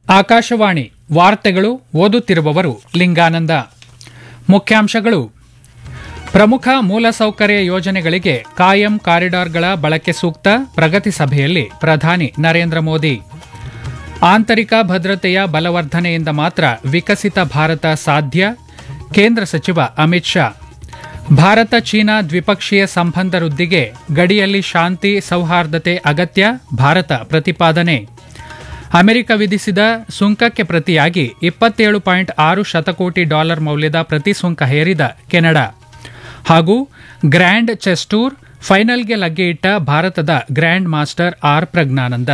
ಆಕಾಶವಾಣಿ ವಾರ್ತೆಗಳು ಓದುತ್ತಿರುವವರು ಲಿಂಗಾನಂದ ಮುಖ್ಯಾಂಶಗಳು ಪ್ರಮುಖ ಮೂಲಸೌಕರ್ಯ ಯೋಜನೆಗಳಿಗೆ ಕಾಯಂ ಕಾರಿಡಾರ್ಗಳ ಬಳಕೆ ಸೂಕ್ತ ಪ್ರಗತಿ ಸಭೆಯಲ್ಲಿ ಪ್ರಧಾನಿ ನರೇಂದ್ರ ಮೋದಿ ಆಂತರಿಕ ಭದ್ರತೆಯ ಬಲವರ್ಧನೆಯಿಂದ ಮಾತ್ರ ವಿಕಸಿತ ಭಾರತ ಸಾಧ್ಯ ಕೇಂದ್ರ ಸಚಿವ ಅಮಿತ್ ಶಾ ಭಾರತ ಚೀನಾ ದ್ವಿಪಕ್ಷೀಯ ಸಂಬಂಧ ವೃದ್ಧಿಗೆ ಗಡಿಯಲ್ಲಿ ಶಾಂತಿ ಸೌಹಾರ್ದತೆ ಅಗತ್ಯ ಭಾರತ ಪ್ರತಿಪಾದನೆ ಅಮೆರಿಕ ವಿಧಿಸಿದ ಸುಂಕಕ್ಕೆ ಪ್ರತಿಯಾಗಿ ಇಪ್ಪತ್ತೇಳು ಪಾಯಿಂಟ್ ಆರು ಶತಕೋಟಿ ಡಾಲರ್ ಮೌಲ್ಯದ ಪ್ರತಿ ಸುಂಕ ಹೇರಿದ ಕೆನಡಾ ಹಾಗೂ ಗ್ರ್ಯಾಂಡ್ ಚೆಸ್ ಟೂರ್ ಫೈನಲ್ಗೆ ಲಗ್ಗೆಯಿಟ್ಟ ಭಾರತದ ಗ್ರ್ಯಾಂಡ್ ಮಾಸ್ಟರ್ ಆರ್ ಪ್ರಜ್ಞಾನಂದ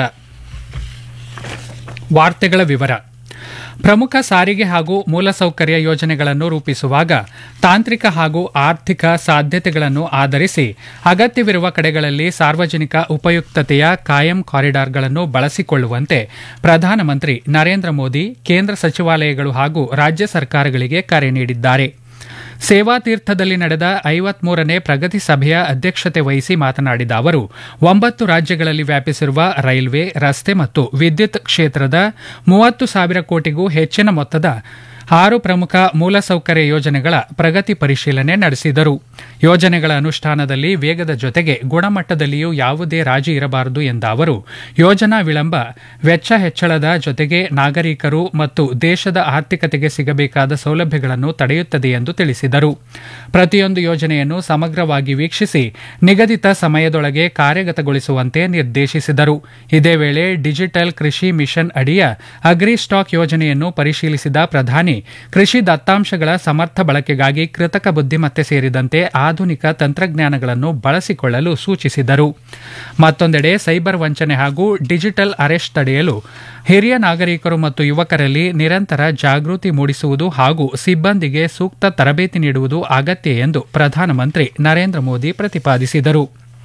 ವಾರ್ತೆಗಳ ವಿವರ ಪ್ರಮುಖ ಸಾರಿಗೆ ಹಾಗೂ ಮೂಲಸೌಕರ್ಯ ಯೋಜನೆಗಳನ್ನು ರೂಪಿಸುವಾಗ ತಾಂತ್ರಿಕ ಹಾಗೂ ಆರ್ಥಿಕ ಸಾಧ್ಯತೆಗಳನ್ನು ಆಧರಿಸಿ ಅಗತ್ಯವಿರುವ ಕಡೆಗಳಲ್ಲಿ ಸಾರ್ವಜನಿಕ ಉಪಯುಕ್ತತೆಯ ಕಾಯಂ ಕಾರಿಡಾರ್ಗಳನ್ನು ಬಳಸಿಕೊಳ್ಳುವಂತೆ ಪ್ರಧಾನಮಂತ್ರಿ ನರೇಂದ್ರ ಮೋದಿ ಕೇಂದ್ರ ಸಚಿವಾಲಯಗಳು ಹಾಗೂ ರಾಜ್ಯ ಸರ್ಕಾರಗಳಿಗೆ ಕರೆ ನೀಡಿದ್ದಾರೆ ಸೇವಾ ತೀರ್ಥದಲ್ಲಿ ನಡೆದ ಐವತ್ಮೂರನೇ ಪ್ರಗತಿ ಸಭೆಯ ಅಧ್ಯಕ್ಷತೆ ವಹಿಸಿ ಮಾತನಾಡಿದ ಅವರು ಒಂಬತ್ತು ರಾಜ್ಯಗಳಲ್ಲಿ ವ್ಯಾಪಿಸಿರುವ ರೈಲ್ವೆ ರಸ್ತೆ ಮತ್ತು ವಿದ್ಯುತ್ ಕ್ಷೇತ್ರದ ಮೂವತ್ತು ಸಾವಿರ ಕೋಟಿಗೂ ಹೆಚ್ಚಿನ ಮೊತ್ತದ ಆರು ಪ್ರಮುಖ ಮೂಲಸೌಕರ್ಯ ಯೋಜನೆಗಳ ಪ್ರಗತಿ ಪರಿಶೀಲನೆ ನಡೆಸಿದರು ಯೋಜನೆಗಳ ಅನುಷ್ಠಾನದಲ್ಲಿ ವೇಗದ ಜೊತೆಗೆ ಗುಣಮಟ್ಟದಲ್ಲಿಯೂ ಯಾವುದೇ ರಾಜಿ ಇರಬಾರದು ಎಂದ ಅವರು ಯೋಜನಾ ವಿಳಂಬ ವೆಚ್ಚ ಹೆಚ್ಚಳದ ಜೊತೆಗೆ ನಾಗರಿಕರು ಮತ್ತು ದೇಶದ ಆರ್ಥಿಕತೆಗೆ ಸಿಗಬೇಕಾದ ಸೌಲಭ್ಯಗಳನ್ನು ತಡೆಯುತ್ತದೆ ಎಂದು ತಿಳಿಸಿದರು ಪ್ರತಿಯೊಂದು ಯೋಜನೆಯನ್ನು ಸಮಗ್ರವಾಗಿ ವೀಕ್ಷಿಸಿ ನಿಗದಿತ ಸಮಯದೊಳಗೆ ಕಾರ್ಯಗತಗೊಳಿಸುವಂತೆ ನಿರ್ದೇಶಿಸಿದರು ಇದೇ ವೇಳೆ ಡಿಜಿಟಲ್ ಕೃಷಿ ಮಿಷನ್ ಅಡಿಯ ಅಗ್ರಿ ಸ್ಟಾಕ್ ಯೋಜನೆಯನ್ನು ಪರಿಶೀಲಿಸಿದ ಪ್ರಧಾನಿ ಕೃಷಿ ದತ್ತಾಂಶಗಳ ಸಮರ್ಥ ಬಳಕೆಗಾಗಿ ಕೃತಕ ಬುದ್ದಿಮತ್ತೆ ಸೇರಿದಂತೆ ಆಧುನಿಕ ತಂತ್ರಜ್ಞಾನಗಳನ್ನು ಬಳಸಿಕೊಳ್ಳಲು ಸೂಚಿಸಿದರು ಮತ್ತೊಂದೆಡೆ ಸೈಬರ್ ವಂಚನೆ ಹಾಗೂ ಡಿಜಿಟಲ್ ಅರೆಸ್ಟ್ ತಡೆಯಲು ಹಿರಿಯ ನಾಗರಿಕರು ಮತ್ತು ಯುವಕರಲ್ಲಿ ನಿರಂತರ ಜಾಗೃತಿ ಮೂಡಿಸುವುದು ಹಾಗೂ ಸಿಬ್ಬಂದಿಗೆ ಸೂಕ್ತ ತರಬೇತಿ ನೀಡುವುದು ಅಗತ್ಯ ಎಂದು ಪ್ರಧಾನಮಂತ್ರಿ ನರೇಂದ್ರ ಮೋದಿ ಪ್ರತಿಪಾದಿಸಿದರು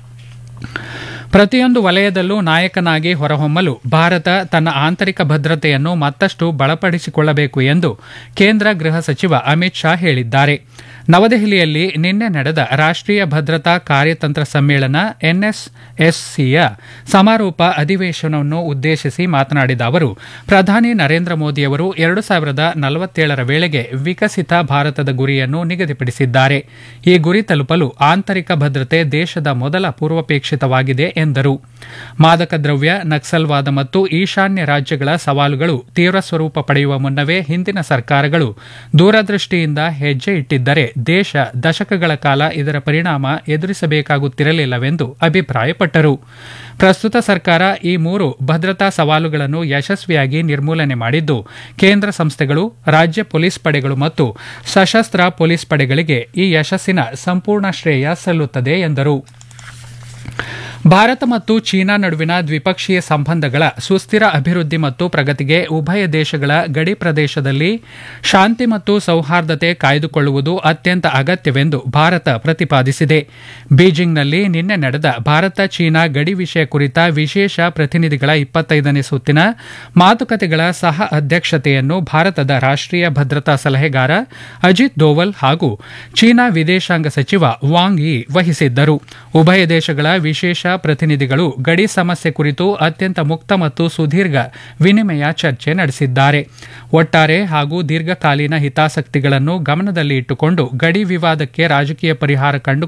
ಪ್ರತಿಯೊಂದು ವಲಯದಲ್ಲೂ ನಾಯಕನಾಗಿ ಹೊರಹೊಮ್ಮಲು ಭಾರತ ತನ್ನ ಆಂತರಿಕ ಭದ್ರತೆಯನ್ನು ಮತ್ತಷ್ಟು ಬಲಪಡಿಸಿಕೊಳ್ಳಬೇಕು ಎಂದು ಕೇಂದ್ರ ಗೃಹ ಸಚಿವ ಅಮಿತ್ ಶಾ ಹೇಳಿದ್ದಾರೆ ನವದೆಹಲಿಯಲ್ಲಿ ನಿನ್ನೆ ನಡೆದ ರಾಷ್ಟ್ರೀಯ ಭದ್ರತಾ ಕಾರ್ಯತಂತ್ರ ಸಮ್ಮೇಳನ ಎನ್ಎಸ್ಎಸ್ಸಿಯ ಸಮಾರೋಪ ಅಧಿವೇಶನವನ್ನು ಉದ್ದೇಶಿಸಿ ಮಾತನಾಡಿದ ಅವರು ಪ್ರಧಾನಿ ನರೇಂದ್ರ ಮೋದಿಯವರು ಎರಡು ಸಾವಿರದ ನಲವತ್ತೇಳರ ವೇಳೆಗೆ ವಿಕಸಿತ ಭಾರತದ ಗುರಿಯನ್ನು ನಿಗದಿಪಡಿಸಿದ್ದಾರೆ ಈ ಗುರಿ ತಲುಪಲು ಆಂತರಿಕ ಭದ್ರತೆ ದೇಶದ ಮೊದಲ ಪೂರ್ವಪೇಕ್ಷಿತವಾಗಿದೆ ಎಂದರು ಮಾದಕ ದ್ರವ್ಯ ನಕ್ಸಲ್ವಾದ ಮತ್ತು ಈಶಾನ್ಯ ರಾಜ್ಯಗಳ ಸವಾಲುಗಳು ತೀವ್ರ ಸ್ವರೂಪ ಪಡೆಯುವ ಮುನ್ನವೇ ಹಿಂದಿನ ಸರ್ಕಾರಗಳು ದೂರದೃಷ್ಟಿಯಿಂದ ಹೆಜ್ಜೆ ಇಟ್ಟಿದ್ದರೆ ದೇಶ ದಶಕಗಳ ಕಾಲ ಇದರ ಪರಿಣಾಮ ಎದುರಿಸಬೇಕಾಗುತ್ತಿರಲಿಲ್ಲವೆಂದು ಅಭಿಪ್ರಾಯಪಟ್ಟರು ಪ್ರಸ್ತುತ ಸರ್ಕಾರ ಈ ಮೂರು ಭದ್ರತಾ ಸವಾಲುಗಳನ್ನು ಯಶಸ್ವಿಯಾಗಿ ನಿರ್ಮೂಲನೆ ಮಾಡಿದ್ದು ಕೇಂದ್ರ ಸಂಸ್ಥೆಗಳು ರಾಜ್ಯ ಪೊಲೀಸ್ ಪಡೆಗಳು ಮತ್ತು ಸಶಸ್ತ್ರ ಪೊಲೀಸ್ ಪಡೆಗಳಿಗೆ ಈ ಯಶಸ್ಸಿನ ಸಂಪೂರ್ಣ ಶ್ರೇಯ ಸಲ್ಲುತ್ತದೆ ಎಂದರು ಭಾರತ ಮತ್ತು ಚೀನಾ ನಡುವಿನ ದ್ವಿಪಕ್ಷೀಯ ಸಂಬಂಧಗಳ ಸುಸ್ಥಿರ ಅಭಿವೃದ್ಧಿ ಮತ್ತು ಪ್ರಗತಿಗೆ ಉಭಯ ದೇಶಗಳ ಗಡಿ ಪ್ರದೇಶದಲ್ಲಿ ಶಾಂತಿ ಮತ್ತು ಸೌಹಾರ್ದತೆ ಕಾಯ್ದುಕೊಳ್ಳುವುದು ಅತ್ಯಂತ ಅಗತ್ಯವೆಂದು ಭಾರತ ಪ್ರತಿಪಾದಿಸಿದೆ ಬೀಜಿಂಗ್ನಲ್ಲಿ ನಿನ್ನೆ ನಡೆದ ಭಾರತ ಚೀನಾ ಗಡಿ ವಿಷಯ ಕುರಿತ ವಿಶೇಷ ಪ್ರತಿನಿಧಿಗಳ ಇಪ್ಪತ್ತೈದನೇ ಸುತ್ತಿನ ಮಾತುಕತೆಗಳ ಸಹ ಅಧ್ಯಕ್ಷತೆಯನ್ನು ಭಾರತದ ರಾಷ್ಟ್ರೀಯ ಭದ್ರತಾ ಸಲಹೆಗಾರ ಅಜಿತ್ ದೋವಲ್ ಹಾಗೂ ಚೀನಾ ವಿದೇಶಾಂಗ ಸಚಿವ ವಾಂಗ್ ಯಿ ವಹಿಸಿದ್ದರು ಉಭಯ ದೇಶಗಳ ವಿಶೇಷ ಪ್ರತಿನಿಧಿಗಳು ಗಡಿ ಸಮಸ್ಯೆ ಕುರಿತು ಅತ್ಯಂತ ಮುಕ್ತ ಮತ್ತು ಸುದೀರ್ಘ ವಿನಿಮಯ ಚರ್ಚೆ ನಡೆಸಿದ್ದಾರೆ ಒಟ್ಟಾರೆ ಹಾಗೂ ದೀರ್ಘಕಾಲೀನ ಹಿತಾಸಕ್ತಿಗಳನ್ನು ಗಮನದಲ್ಲಿ ಇಟ್ಟುಕೊಂಡು ಗಡಿ ವಿವಾದಕ್ಕೆ ರಾಜಕೀಯ ಪರಿಹಾರ ಕಂಡು